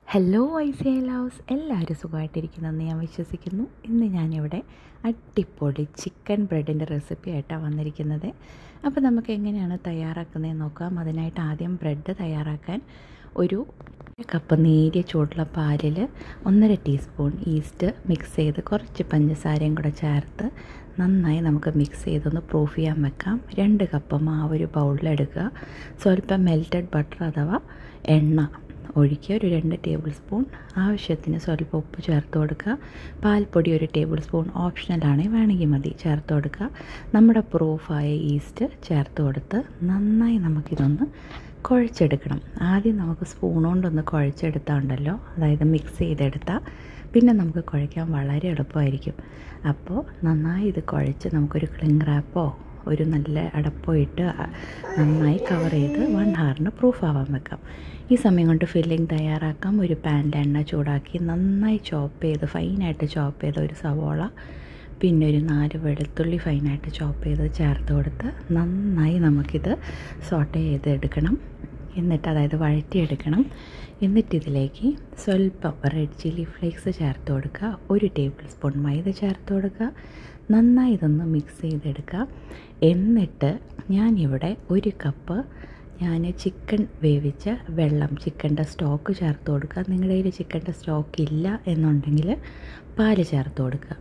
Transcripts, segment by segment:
hello ഐ സി ഐ ലവ്സ് എല്ലാവരും സുഖമായിട്ടിരിക്കുന്നെന്ന് ഞാൻ വിശ്വസിക്കുന്നു ഇന്ന് ഞാനിവിടെ അടിപൊളി ചിക്കൻ ബ്രെഡിൻ്റെ റെസിപ്പി ആയിട്ടാണ് വന്നിരിക്കുന്നത് അപ്പോൾ നമുക്ക് എങ്ങനെയാണ് തയ്യാറാക്കുന്നതെന്ന് നോക്കാം അതിനായിട്ട് ആദ്യം ബ്രെഡ് തയ്യാറാക്കാൻ ഒരു കപ്പ് നേരിയ ചൂടുള്ള പാലിൽ ഒന്നര ടീസ്പൂൺ ഈസ്റ്റ് മിക്സ് ചെയ്ത് കുറച്ച് പഞ്ചസാരയും കൂടെ ചേർത്ത് നന്നായി നമുക്ക് മിക്സ് ചെയ്തൊന്ന് പ്രൂഫ് ചെയ്യാൻ വെക്കാം രണ്ട് കപ്പ് മാവ് ഒരു ബൗളിലെടുക്കുക സ്വല്പം മെൽറ്റഡ് ബട്ടർ അഥവാ എണ്ണ ഒഴിക്കുക ഒരു രണ്ട് ടേബിൾ സ്പൂൺ ആവശ്യത്തിന് സ്വല്പം ഉപ്പ് ചേർത്ത് കൊടുക്കുക പാൽപ്പൊടി ഒരു ടേബിൾ സ്പൂൺ ഓപ്ഷണലാണ് വേണമെങ്കിൽ മതി ചേർത്ത് കൊടുക്കുക നമ്മുടെ പ്രൂഫായ ഈസ്റ്റ് ചേർത്ത് കൊടുത്ത് നന്നായി നമുക്കിതൊന്ന് കുഴച്ചെടുക്കണം ആദ്യം നമുക്ക് സ്പൂൺ കൊണ്ടൊന്ന് കുഴച്ചെടുത്താണ്ടല്ലോ അതായത് മിക്സ് ചെയ്തെടുത്താൽ പിന്നെ നമുക്ക് കുഴയ്ക്കാൻ വളരെ എളുപ്പമായിരിക്കും അപ്പോൾ നന്നായി ഇത് കുഴച്ച് നമുക്കൊരു ക്ലിങ് റാപ്പോ ഒരു നല്ല അടപ്പോ ഇട്ട് നന്നായി കവർ ചെയ്ത് വൺ ഹവറിന് പ്രൂഫ് ആവാൻ വെക്കാം ഈ സമയം കൊണ്ട് ഫില്ലിംഗ് തയ്യാറാക്കാം ഒരു പാനിൽ എണ്ണ ചൂടാക്കി നന്നായി ചോപ്പ് ചെയ്ത് ഫൈനായിട്ട് ചോപ്പ് ചെയ്ത ഒരു സവോള പിന്നെ ഒരു നാല് വെളുത്തുള്ളി ഫൈനായിട്ട് ചോപ്പ് ചെയ്ത് ചേർത്ത് കൊടുത്ത് നന്നായി നമുക്കിത് സോട്ട് ചെയ്ത് എടുക്കണം എന്നിട്ട് അതായത് വഴറ്റിയെടുക്കണം എന്നിട്ട് ഇതിലേക്ക് സ്വല്പം റെഡ് ചില്ലി ഫ്ലേക്സ് ചേർത്ത് കൊടുക്കുക ഒരു ടേബിൾ സ്പൂൺ മൈദ ചേർത്ത് കൊടുക്കുക നന്നായി ഇതൊന്ന് മിക്സ് ചെയ്തെടുക്കുക എന്നിട്ട് ഞാനിവിടെ ഒരു കപ്പ് ഞാൻ ചിക്കൻ വേവിച്ച വെള്ളം ചിക്കൻ്റെ സ്റ്റോക്ക് ചേർത്ത് കൊടുക്കുക നിങ്ങളുടെ കയ്യിൽ ചിക്കൻ്റെ സ്റ്റോക്ക് ഇല്ല എന്നുണ്ടെങ്കിൽ പാല് ചേർത്ത് കൊടുക്കുക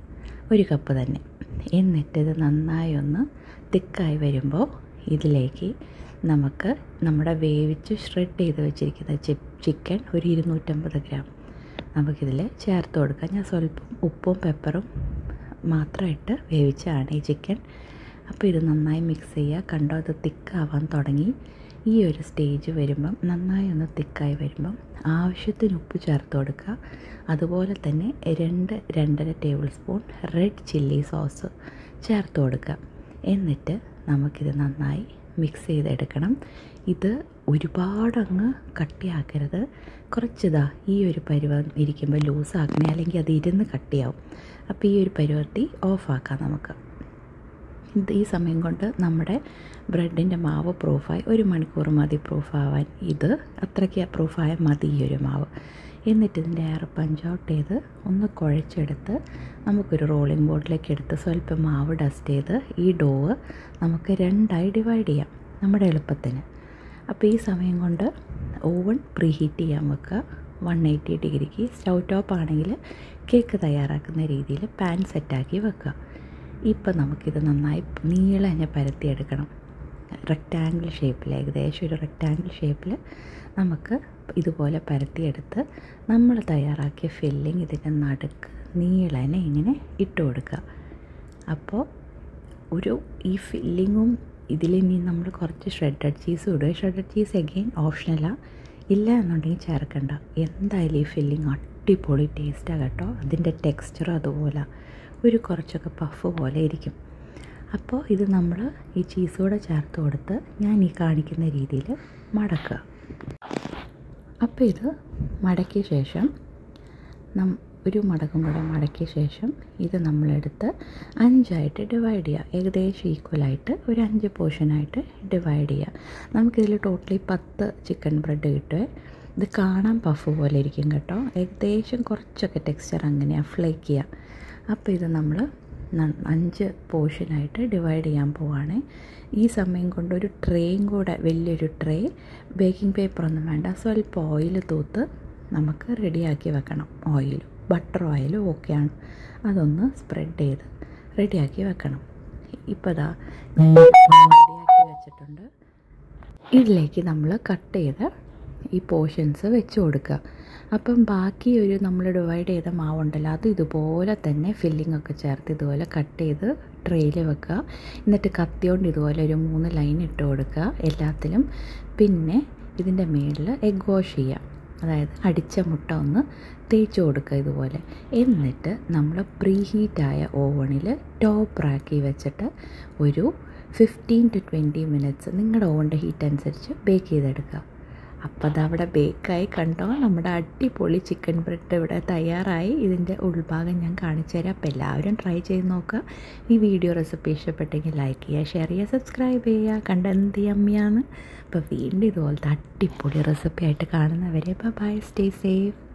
ഒരു കപ്പ് തന്നെ എന്നിട്ട് ഇത് നന്നായി ഒന്ന് തിക്കായി വരുമ്പോൾ ഇതിലേക്ക് നമുക്ക് നമ്മുടെ വേവിച്ച് ഷ്രെഡ് ചെയ്ത് വെച്ചിരിക്കുന്ന ചിക്കൻ ഒരു ഇരുന്നൂറ്റമ്പത് ഗ്രാം നമുക്കിതിൽ ചേർത്ത് കൊടുക്കാം ഞാൻ സ്വല്പം ഉപ്പും പെപ്പറും മാത്രമായിട്ട് വേവിച്ചതാണ് ഈ ചിക്കൻ അപ്പോൾ ഇത് നന്നായി മിക്സ് ചെയ്യുക കണ്ടോ അത് തിക്കാവാൻ തുടങ്ങി ഈ ഒരു സ്റ്റേജ് വരുമ്പം നന്നായി ഒന്ന് തിക്കായി വരുമ്പം ആവശ്യത്തിന് ഉപ്പ് ചേർത്ത് കൊടുക്കുക അതുപോലെ തന്നെ രണ്ട് രണ്ടര tablespoon red chilli sauce ചേർത്ത് കൊടുക്കുക എന്നിട്ട് നമുക്കിത് നന്നായി മിക്സ് ചെയ്തെടുക്കണം ഇത് ഒരുപാടങ്ങ് കട്ടിയാക്കരുത് കുറച്ചിതാ ഈ ഒരു പരുവം ഇരിക്കുമ്പോൾ ലൂസാക്കണേ അല്ലെങ്കിൽ അത് ഇരുന്ന് കട്ടിയാവും അപ്പോൾ ഈ ഒരു പരുവത്തി ഓഫാക്കാം നമുക്ക് ഇത് ഈ സമയം കൊണ്ട് നമ്മുടെ ബ്രെഡിൻ്റെ മാവ് പ്രൂഫായി ഒരു മണിക്കൂർ മതി പ്രൂഫാവാൻ ഇത് അത്രയ്ക്ക് പ്രൂഫായ മതി ഈ ഒരു മാവ് എന്നിട്ട് ഇതിൻ്റെ എയർ പഞ്ച് ഔട്ട് ചെയ്ത് ഒന്ന് കുഴച്ചെടുത്ത് നമുക്കൊരു റോളിംഗ് ബോർഡിലേക്ക് എടുത്ത് സ്വല്പം മാവ് ഡസ്റ്റ് ചെയ്ത് ഈ ഡോവ് നമുക്ക് രണ്ടായി ഡിവൈഡ് ചെയ്യാം നമ്മുടെ എളുപ്പത്തിന് അപ്പോൾ ഈ സമയം കൊണ്ട് ഓവൻ പ്രീ ഹീറ്റ് ചെയ്യാൻ വെക്കുക വൺ എയ്റ്റി ഡിഗ്രിക്ക് സ്റ്റൗ ടോപ്പ് ആണെങ്കിൽ കേക്ക് തയ്യാറാക്കുന്ന രീതിയിൽ പാൻ സെറ്റാക്കി വെക്കുക ഇപ്പം നമുക്കിത് നന്നായി നീളഞ്ഞ് പരത്തിയെടുക്കണം റെക്റ്റാങ്കിൾ ഷേപ്പിൽ ഏകദേശം ഒരു റെക്റ്റാങ്കിൾ ഷേപ്പിൽ നമുക്ക് ഇതുപോലെ പരത്തിയെടുത്ത് നമ്മൾ തയ്യാറാക്കിയ ഫില്ലിങ് ഇതിൻ്റെ നടുക്ക് നീളനെ ഇങ്ങനെ ഇട്ട് കൊടുക്കുക അപ്പോൾ ഒരു ഈ ഫില്ലിങ്ങും ഇതിലിനി നമ്മൾ കുറച്ച് ഷ്രെഡഡ് ചീസ് ഇടുക ഷ്രെഡഡ് ചീസ് എഗെയിൻ ഓപ്ഷനലാണ് ഇല്ല എന്നുണ്ടെങ്കിൽ ചേർക്കണ്ട എന്തായാലും ഈ ഫില്ലിങ് അടിപൊളി ടേസ്റ്റാണ് കേട്ടോ അതിൻ്റെ ടെക്സ്ചർ അതുപോലെ ഒരു കുറച്ചൊക്കെ പഫ് പോലെ ഇരിക്കും അപ്പോൾ ഇത് നമ്മൾ ഈ ചീസ് കൂടെ ചേർത്ത് കൊടുത്ത് ഞാൻ ഈ കാണിക്കുന്ന രീതിയിൽ മടക്കുക അപ്പോൾ ഇത് മടക്കിയ ശേഷം നം ഒരു മടക്കും കൂടെ മടക്കിയ ശേഷം ഇത് നമ്മളെടുത്ത് അഞ്ചായിട്ട് ഡിവൈഡ് ചെയ്യുക ഏകദേശം ഈക്വലായിട്ട് ഒരു അഞ്ച് പോർഷനായിട്ട് ഡിവൈഡ് ചെയ്യുക നമുക്കിതിൽ ടോട്ടലി പത്ത് ചിക്കൻ ബ്രെഡ് കിട്ടുമേ ഇത് കാണാൻ പഫ് പോലെ ഇരിക്കും കേട്ടോ ഏകദേശം കുറച്ചൊക്കെ ടെക്സ്ചർ അങ്ങനെയാണ് ഫ്ലേക്ക് ചെയ്യുക അപ്പോൾ ഇത് നമ്മൾ അഞ്ച് പോർഷനായിട്ട് ഡിവൈഡ് ചെയ്യാൻ പോവുകയാണ് ഈ സമയം കൊണ്ട് ഒരു ട്രേയും കൂടെ വലിയൊരു ട്രേ ബേക്കിംഗ് പേപ്പറൊന്നും വേണ്ട സ്വല്പം ഓയിൽ തൂത്ത് നമുക്ക് റെഡിയാക്കി വെക്കണം ഓയിൽ ബട്ടർ ഓയിലും ഓക്കെയാണ് അതൊന്ന് സ്പ്രെഡ് ചെയ്ത് റെഡിയാക്കി വെക്കണം ഇപ്പോൾ ദാ ഞാൻ റെഡിയാക്കി വെച്ചിട്ടുണ്ട് ഇതിലേക്ക് നമ്മൾ കട്ട് ചെയ്ത് ഈ പോർഷൻസ് വെച്ച് കൊടുക്കുക അപ്പം ബാക്കി ഒരു നമ്മൾ ഡിവൈഡ് ചെയ്ത മാവുണ്ടല്ലോ അത് ഇതുപോലെ തന്നെ ഫില്ലിംഗ് ഒക്കെ ചേർത്ത് ഇതുപോലെ കട്ട് ചെയ്ത് ട്രെയിൽ വെക്കുക എന്നിട്ട് കത്തിയോണ്ട് ഇതുപോലെ ഒരു മൂന്ന് ലൈൻ ഇട്ട് കൊടുക്കുക എല്ലാത്തിലും പിന്നെ ഇതിൻ്റെ മേളിൽ എഗ് വാഷ് ചെയ്യുക അതായത് അടിച്ച മുട്ട ഒന്ന് തേച്ച് കൊടുക്കുക ഇതുപോലെ എന്നിട്ട് നമ്മൾ പ്രീ ഹീറ്റായ ഓവണിൽ ടോപ്പ് റാക്കി വെച്ചിട്ട് ഒരു ഫിഫ്റ്റീൻ ടു ട്വൻറ്റി മിനിറ്റ്സ് നിങ്ങളുടെ ഓവൻ്റെ ഹീറ്റ് അനുസരിച്ച് ബേക്ക് ചെയ്തെടുക്കുക അപ്പോൾ അതവിടെ ബേക്കായി കണ്ടോ നമ്മുടെ അടിപൊളി ചിക്കൻ ബ്രെഡ് ഇവിടെ തയ്യാറായി ഇതിൻ്റെ ഉൾഭാഗം ഞാൻ കാണിച്ചു തരാം അപ്പോൾ എല്ലാവരും ട്രൈ ചെയ്ത് നോക്കുക ഈ വീഡിയോ റെസിപ്പി ഇഷ്ടപ്പെട്ടെങ്കിൽ ലൈക്ക് ചെയ്യുക ഷെയർ ചെയ്യുക സബ്സ്ക്രൈബ് ചെയ്യുക കണ്ട എന്ത് യമ്മിയാണ് അപ്പോൾ വീണ്ടും ഇതുപോലത്തെ അടിപൊളി റെസിപ്പി ആയിട്ട് കാണുന്നവരെ ബൈ സ്റ്റേ സേഫ്